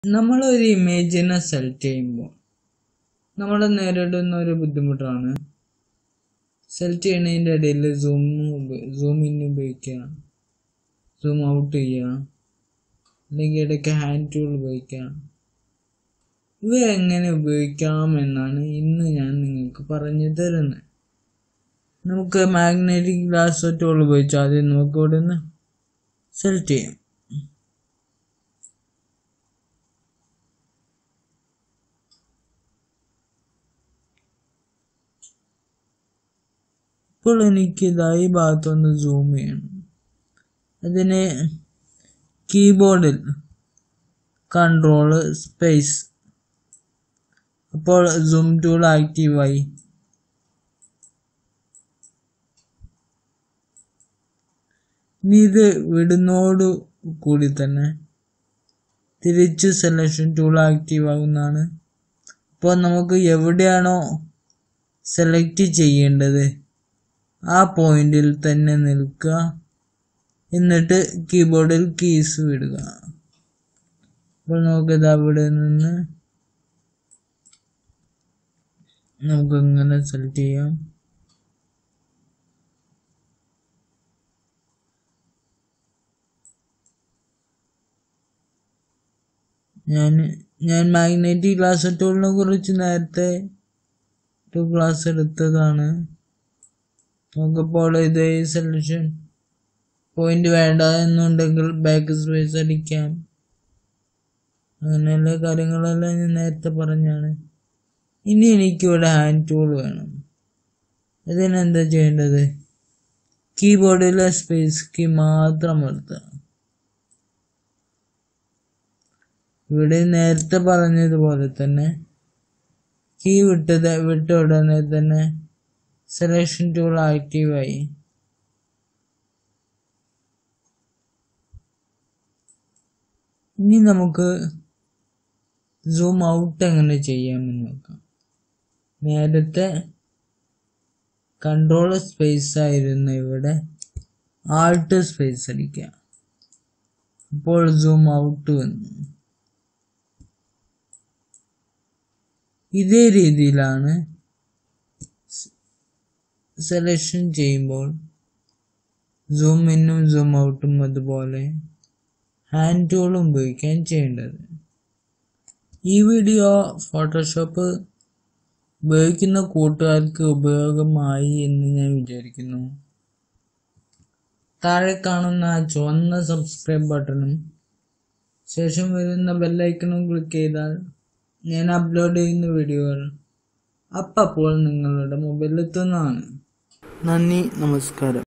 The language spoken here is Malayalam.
നമ്മളൊരു ഇമേജിനെ സെലക്ട് ചെയ്യുമ്പോൾ നമ്മൾ നേരിടുന്ന ഒരു ബുദ്ധിമുട്ടാണ് സെലക്ട് ചെയ്യുന്നതിൻ്റെ ഇടയിൽ സൂം സൂം ഇൻ ഉപയോഗിക്കുക സൂം ഔട്ട് ചെയ്യുക അല്ലെങ്കിൽ ഇടയ്ക്ക് ഹാൻഡ് ടൂൾ ഉപയോഗിക്കുക ഇവ എങ്ങനെ ഉപയോഗിക്കാം എന്നാണ് ഇന്ന് ഞാൻ നിങ്ങൾക്ക് പറഞ്ഞു തരുന്നത് നമുക്ക് മാഗ്നറ്റിക് ഗ്ലാസ് ടൂൾ ഉപയോഗിച്ച് ആദ്യം നമുക്ക് ഇവിടെ നിന്ന് സെലക്ട് ചെയ്യാം ഇപ്പോൾ എനിക്ക് ഇതായി ഭാഗത്തൊന്ന് സൂം ചെയ്യണം അതിന് കീബോർഡിൽ കൺട്രോള് സ്പേസ് അപ്പോൾ സൂം ടൂൾ ആക്റ്റീവായി ഇനി ഇത് വിടുന്നോട് കൂടി തന്നെ തിരിച്ച് സെലക്ഷൻ ടൂൾ ആക്റ്റീവ് ആകുന്നതാണ് അപ്പോൾ നമുക്ക് എവിടെയാണോ സെലക്ട് ചെയ്യേണ്ടത് ആ പോയിന്റിൽ തന്നെ നിൽക്കുക എന്നിട്ട് കീബോർഡിൽ കീസ് വിടുക അപ്പോൾ നമുക്കിത് അവിടെ നിന്ന് നമുക്ക് ഇങ്ങനെ സെലക്ട് ചെയ്യാം ഞാൻ ഞാൻ മാഗ്നറ്റിക് ഗ്ലാസ് ടൂളിനെ കുറിച്ച് നേരത്തെ ഒരു ക്ലാസ് എടുത്തതാണ് നമുക്കിപ്പോൾ ഇത് സെലക്ഷൻ പോയിന്റ് വേണ്ട എന്നുണ്ടെങ്കിൽ ബാക്ക് സ്പേസ് അടിക്കാം അങ്ങനെയുള്ള കാര്യങ്ങളെല്ലാം ഞാൻ നേരത്തെ പറഞ്ഞാണ് ഇനി എനിക്കിവിടെ ഹാൻഡ് ടൂൾ വേണം ഇതിനെന്താ ചെയ്യേണ്ടത് കീബോർഡിലെ സ്പേസ് കീ മാത്രം എടുത്തുക ഇവിടെ നേരത്തെ പറഞ്ഞതുപോലെ തന്നെ കീ വിട്ടത് വിട്ട ഉടനെ തന്നെ സെലക്ഷൻ ടൂൾ ആക്റ്റീവായി ഇനി നമുക്ക് സൂം ഔട്ട് എങ്ങനെ ചെയ്യാമെന്ന് നോക്കാം നേരത്തെ കൺട്രോൾ സ്പേസ് ആയിരുന്നു ഇവിടെ ആൾട്ട് സ്പേസ് അടിക്കുക അപ്പോൾ സൂം ഔട്ട് വന്നു ഇതേ രീതിയിലാണ് സെലക്ഷൻ ചെയ്യുമ്പോൾ സൂം ഇന്നും സൂം ഔട്ടും അതുപോലെ ഹാൻഡ് ടൂളും ഉപയോഗിക്കാൻ ചെയ്യേണ്ടത് ഈ വീഡിയോ ഫോട്ടോഷോപ്പ് ഉപയോഗിക്കുന്ന കൂട്ടുകാർക്ക് ഉപയോഗമായി എന്ന് ഞാൻ വിചാരിക്കുന്നു താഴെ കാണുന്ന ചുവന്ന സബ്സ്ക്രൈബ് ബട്ടണും ശേഷം വരുന്ന ബെല്ലൈക്കണും ക്ലിക്ക് ചെയ്താൽ ഞാൻ അപ്ലോഡ് ചെയ്യുന്ന വീഡിയോകൾ അപ്പോൾ നിങ്ങളുടെ മൊബൈലിൽ എത്തുന്നതാണ് നന്ദി നമസ്കാരം